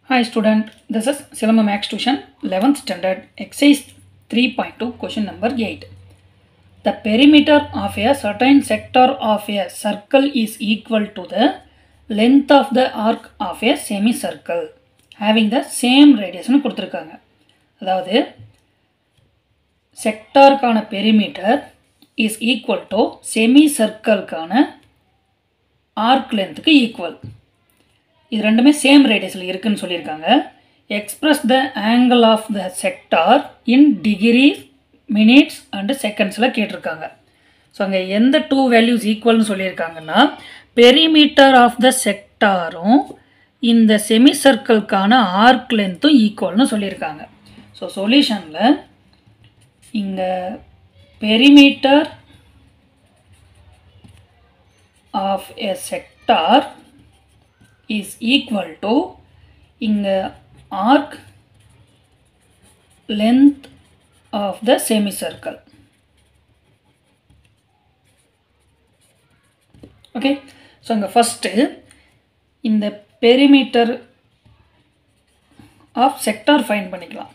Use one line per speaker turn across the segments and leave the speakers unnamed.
Hi student, this is Silama Max Tuition 11th standard exercise 3.2 question number 8. The perimeter of a certain sector of a circle is equal to the length of the arc of a semicircle having the same radius னு கொடுத்துருக்காங்க அதாவது செக்டாருக்கான perimeter is equal to semi சர்க்கிள்கான arc லென்த்துக்கு equal இது ரெண்டுமே same ரேடியஸில் இருக்குன்னு சொல்லியிருக்காங்க express the angle of the sector in degree minutes and செகண்ட்ஸில் கேட்டிருக்காங்க ஸோ அங்கே எந்த டூ வேல்யூஸ் ஈக்குவல்னு சொல்லியிருக்காங்கன்னா பெரிமீட்டர் ஆஃப் த செக்டாரும் இந்த செமி சர்க்கிள்கான ஆர்க் லென்த்தும் ஈக்குவல்னு சொல்லியிருக்காங்க ஸோ சொல்யூஷனில் இங்கே perimeter of a sector is equal to இங்கே arc length of the semi circle okay so இங்கே ஃபஸ்ட்டு இந்த பெரிமீட்டர் ஆஃப் செக்டார் ஃபைன் பண்ணிக்கலாம்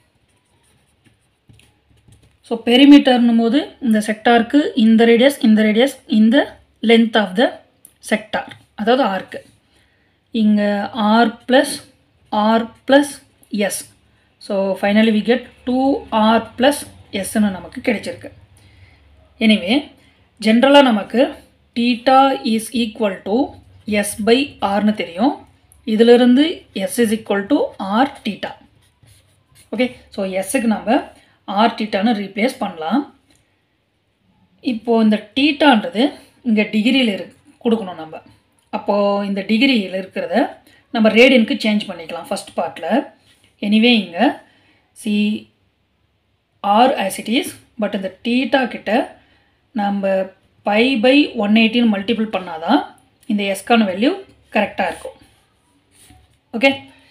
ஸோ பெரிமீட்டர்னும் போது இந்த செக்டாருக்கு இந்த ரேடியஸ் இந்த ரேடியஸ் இந்த லென்த் ஆஃப் த செக்டார் அதாவது ஆர்க்கு இங்கே R plus R plus S so finally we get two R plus எஸ்ன்னு நமக்கு கிடைச்சிருக்கு எனிவே ஜென்ரலாக நமக்கு theta is equal to S by ஆர்னு தெரியும் இதிலிருந்து S is equal to R theta okay so எஸ்ஸுக்கு நம்ம ஆர் டீட்டான்னு ரீப்ளேஸ் பண்ணலாம் இப்போது இந்த டீட்டான்றது இங்கே டிகிரியில் இரு கொடுக்கணும் நம்ம அப்போது இந்த டிகிரியில் இருக்கிறத நம்ம ரேடியனுக்கு சேஞ்ச் பண்ணிக்கலாம் ஃபஸ்ட் பார்ட்டில் எனிவே இங்கே see R as it is but இந்த டீட்டா கிட்ட நம்ம பை பை ஒன் எயிட்டின்னு மல்டிபிள் பண்ணால் தான் இந்த எஸ்கான வேல்யூ கரெக்டாக இருக்கும் ஓகே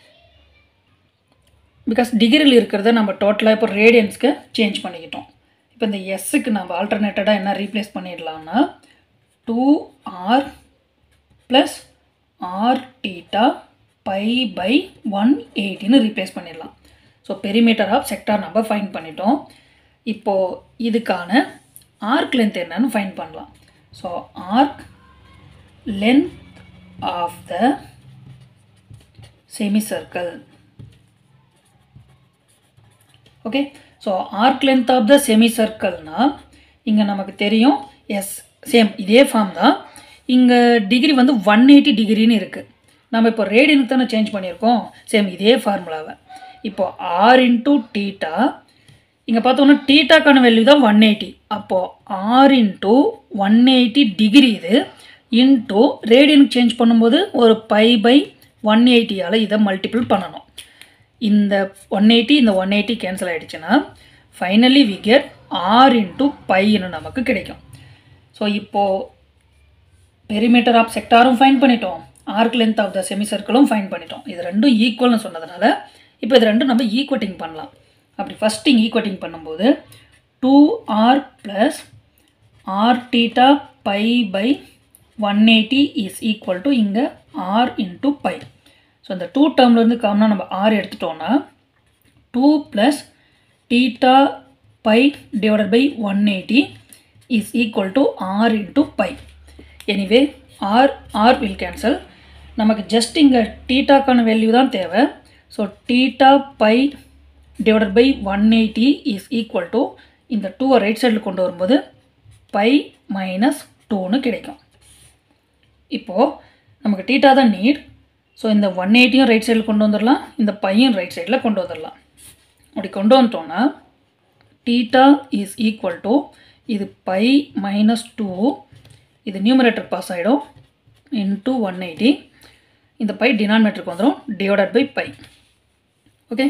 பிகாஸ் டிகிரியில் இருக்கிறத நம்ம டோட்டலாக இப்போ ரேடியன்ஸ்க்கு சேஞ்ச் பண்ணிக்கிட்டோம் இப்போ இந்த எஸ்ஸுக்கு நம்ம ஆல்டர்னேட்டடாக என்ன ரீப்ளேஸ் பண்ணிடலாம்னா two R plus R theta pi by one எயிட்டின்னு ரீப்ளேஸ் பண்ணிடலாம் ஸோ பெரிமீட்டர் ஆஃப் செக்டார் நம்ம ஃபைன் பண்ணிட்டோம் இப்போது இதுக்கான ஆர்க் லென்த் என்னன்னு ஃபைன் பண்ணலாம் so arc length of the semi circle okay so arc length of the semi சர்க்கிள்னால் இங்கே நமக்கு தெரியும் எஸ் சேம் இதே ஃபார்ம் தான் இங்கே டிகிரி வந்து ஒன் எயிட்டி டிகிரின்னு இருக்குது நம்ம இப்போ ரேடியனுக்கு தானே சேஞ்ச் பண்ணியிருக்கோம் சேம் இதே ஃபார்முலாவை இப்போ ஆர் இன்ட்டு டீட்டா இங்கே பார்த்தோன்னா டீட்டாக்கான வேல்யூ தான் ஒன் எயிட்டி அப்போது R into one eighty degree இது இன்ட்டு ரேடியனுக்கு சேஞ்ச் பண்ணும்போது ஒரு பை பை ஒன் எயிட்டியால் இதை மல்டிபிள் பண்ணணும் இந்த ஒன் எயிட்டி இந்த ஒன் எயிட்டி கேன்சல் ஆகிடுச்சுன்னா finally we get R into பைன்னு நமக்கு கிடைக்கும் ஸோ இப்போது பெரிமீட்டர் ஆஃப் செக்டாரும் ஃபைன் பண்ணிட்டோம் arc length of the semi சர்க்கிளும் ஃபைன் பண்ணிட்டோம் இது ரெண்டும் ஈக்குவல்னு சொன்னதுனால இப்போ இது ரெண்டும் நம்ம ஈக்குவட்டிங் பண்ணலாம் அப்படி ஃபஸ்ட் இங்கே ஈக்குவட்டிங் பண்ணும்போது two R plus R theta pi by one eighty is equal to இங்கே ஆர் இன்ட்டு பை ஸோ இந்த டூ டேர்ம்லேருந்து காமனாக நம்ம ஆர் எடுத்துட்டோன்னா two plus theta pi divided by one eighty is equal to R into pi anyway R R will cancel நமக்கு just இங்கே டீட்டாக்கான value தான் தேவை so theta pi divided by one eighty is equal to இந்த டூவை right சைடில் கொண்டு வரும்போது பை மைனஸ் டூன்னு கிடைக்கும் இப்போது நமக்கு டீட்டா தான் நீட் ஸோ இந்த ஒன் எயிட்டியும் ரைட் சைடில் கொண்டு வந்துடலாம் இந்த பையும் ரைட் சைடில் கொண்டு வந்துடலாம் அப்படி கொண்டு வந்துட்டோன்னா டீட்டா இஸ் ஈக்குவல் டு இது பை மைனஸ் டூ இது நியூமரேட்டர் பாஸ் ஆகிடும் இன்ட்டு ஒன் எயிட்டி இந்த பை டினாமினேட்டருக்கு வந்துடும் டிவைடட் பை பை ஓகே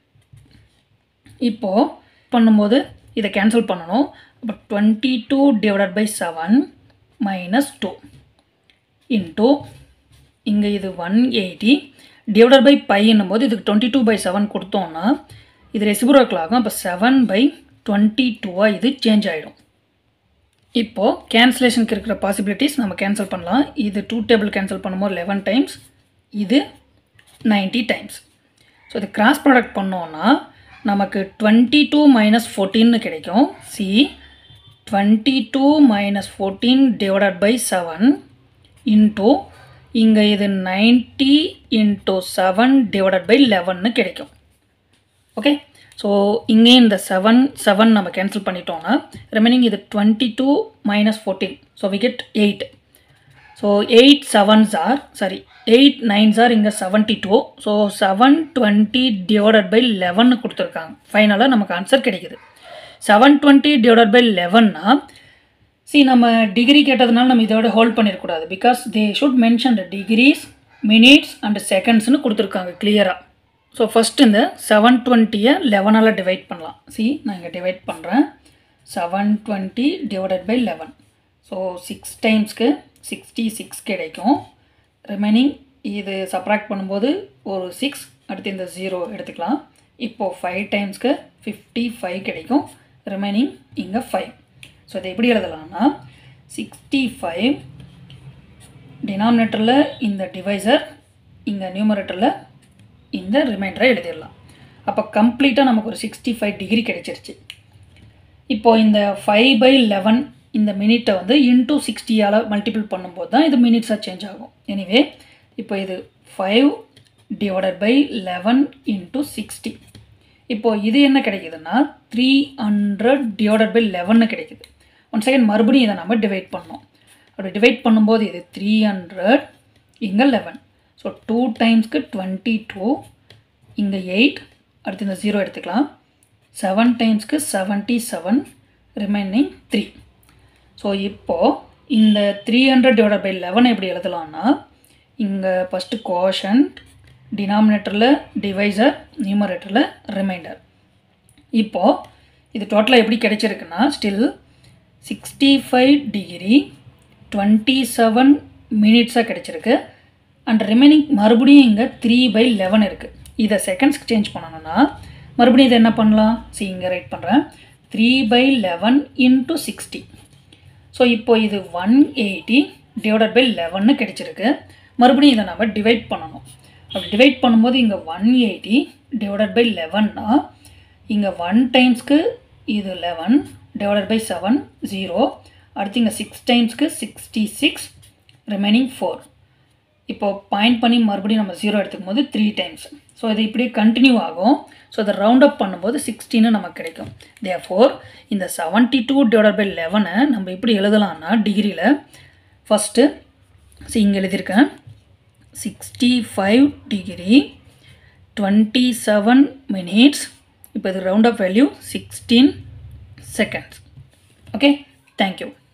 இப்போது பண்ணும்போது இதை கேன்சல் பண்ணணும் அப்போ twenty two divided by seven minus two into இங்கே இது ஒன் எயிட்டி டிவைடட் பை பைன்னும் போது இதுக்கு டுவெண்ட்டி டூ பை செவன் கொடுத்தோன்னா இது ரெசிபுரோக்கில் ஆகும் அப்போ செவன் பை டுவெண்ட்டி டூவாக இது சேஞ்ச் ஆகிடும் இப்போது கேன்சலேஷனுக்கு இருக்கிற பாசிபிலிட்டிஸ் நம்ம கேன்சல் பண்ணலாம் இது டூ டேபிள் கேன்சல் பண்ணும்போது லெவன் டைம்ஸ் இது நைன்ட்டி டைம்ஸ் ஸோ இது கிராஸ் ப்ராடக்ட் பண்ணோன்னா நமக்கு டுவெண்ட்டி டூ மைனஸ் ஃபோர்டீன்னு கிடைக்கும் see twenty two minus fourteen divided by seven into இங்கே இது ninety into seven divided by லெவன்னு கிடைக்கும் ஓகே ஸோ இங்கே இந்த செவன் செவன் நம்ம கேன்சல் பண்ணிட்டோம்னா ரிமைனிங் இது twenty two minus fourteen so we get eight so eight sevens are sorry eight nines are இங்கே seventy two so seven twenty divided by லெவன்னு கொடுத்துருக்காங்க ஃபைனலாக நமக்கு ஆன்சர் கிடைக்குது செவன் டுவெண்ட்டி டிவைடட் பை லெவன்னா சி நம்ம டிகிரி கேட்டதுனால நம்ம இதோட ஹோல்ட் பண்ணிடக்கூடாது because they should mention the degrees minutes and செகண்ட்ஸ்னு கொடுத்துருக்காங்க கிளியராக ஸோ ஃபஸ்ட் இந்த செவன் டுவெண்ட்டியை லெவனால் டிவைட் பண்ணலாம் சி நான் இங்கே டிவைட் பண்ணுறேன் seven twenty divided by eleven so six டைம்ஸ்க்கு சிக்ஸ்டி சிக்ஸ் கிடைக்கும் ரிமைனிங் இது சப்ராக்ட் பண்ணும்போது ஒரு சிக்ஸ் அடுத்து இந்த ஜீரோ எடுத்துக்கலாம் இப்போது ஃபைவ் டைம்ஸ்க்கு ஃபிஃப்டி ஃபைவ் கிடைக்கும் ரிமைனிங் இங்கே ஃபைவ் ஸோ இதை எப்படி எழுதலாம்னா சிக்ஸ்டி ஃபைவ் டினாமினேட்டரில் இந்த டிவைசர் இங்கே நியூமரேட்டரில் இந்த ரிமைண்டரை எழுதிடலாம் அப்போ கம்ப்ளீட்டாக நமக்கு ஒரு சிக்ஸ்டி ஃபைவ் டிகிரி கிடைச்சிருச்சு இப்போது இந்த ஃபைவ் பை லெவன் இந்த மினிட்டை வந்து இன்டூ சிக்ஸ்டியால் மல்டிபிள் பண்ணும்போது தான் இது மினிட்ஸாக சேஞ்ச் ஆகும் எனிவே இப்போ இது five divided by eleven into sixty இப்போது இது என்ன கிடைக்குதுன்னா த்ரீ ஹண்ட்ரட் டிவைடட் பை லெவன்னு கிடைக்குது ஒன் செகண்ட் மறுபடியும் இதை நம்ம டிவைட் பண்ணோம் அப்படி டிவைட் பண்ணும்போது இது த்ரீ ஹண்ட்ரட் இங்கே லெவன் ஸோ டூ டைம்ஸ்க்கு டுவெண்ட்டி டூ இங்கே எயிட் அடுத்து இந்த ஜீரோ எடுத்துக்கலாம் செவன் டைம்ஸ்க்கு seventy seven remaining three so இப்போது இந்த three hundred divide by eleven எப்படி எழுதலாம்னா இங்கே ஃபஸ்ட்டு கோஷன்ட் டினாமினேட்டரில் டிவைசர் நியூமரேட்டரில் ரிமைண்டர் இப்போது இது டோட்டலாக எப்படி கிடைச்சிருக்குன்னா still sixty five degree twenty seven மினிட்ஸாக கிடச்சிருக்கு அண்ட் ரிமைனிங் மறுபடியும் இங்கே த்ரீ பை லெவன் இருக்குது இதை செகண்ட்ஸ்க்கு சேஞ்ச் பண்ணணும்னா மறுபடியும் இதை என்ன பண்ணலாம் சி இங்கே ரைட் பண்ணுறேன் three by eleven into sixty so இப்போ இது ஒன் எயிட்டி டிவைடட் பை லெவன்னு கிடைச்சிருக்கு மறுபடியும் இதை நம்ம டிவைட் பண்ணணும் அப்படி டிவைட் பண்ணும்போது இங்கே ஒன் எயிட்டி டிவைடட் பை லெவன்னா இங்கே ஒன் டைம்ஸ்க்கு இது eleven divided by seven zero அடுத்து இங்கே சிக்ஸ் டைம்ஸ்க்கு சிக்ஸ்டி சிக்ஸ் ரிமைனிங் ஃபோர் இப்போது பாயிண்ட் பண்ணி மறுபடியும் நம்ம ஜீரோ எடுத்துக்கும் போது த்ரீ டைம்ஸ் ஸோ இது இப்படியே கண்டினியூ ஆகும் ஸோ அதை ரவுண்ட் அப் பண்ணும்போது சிக்ஸ்டின்னு நமக்கு கிடைக்கும் தே ஃபோர் இந்த செவன்ட்டி டூ டிவைட் பை லெவனை நம்ம எப்படி எழுதலாம்னா டிகிரியில் ஃபஸ்ட்டு சி இங்கே எழுதியிருக்கேன் sixty five degree twenty seven minutes இப்போ இது round up value sixteen seconds okay thank you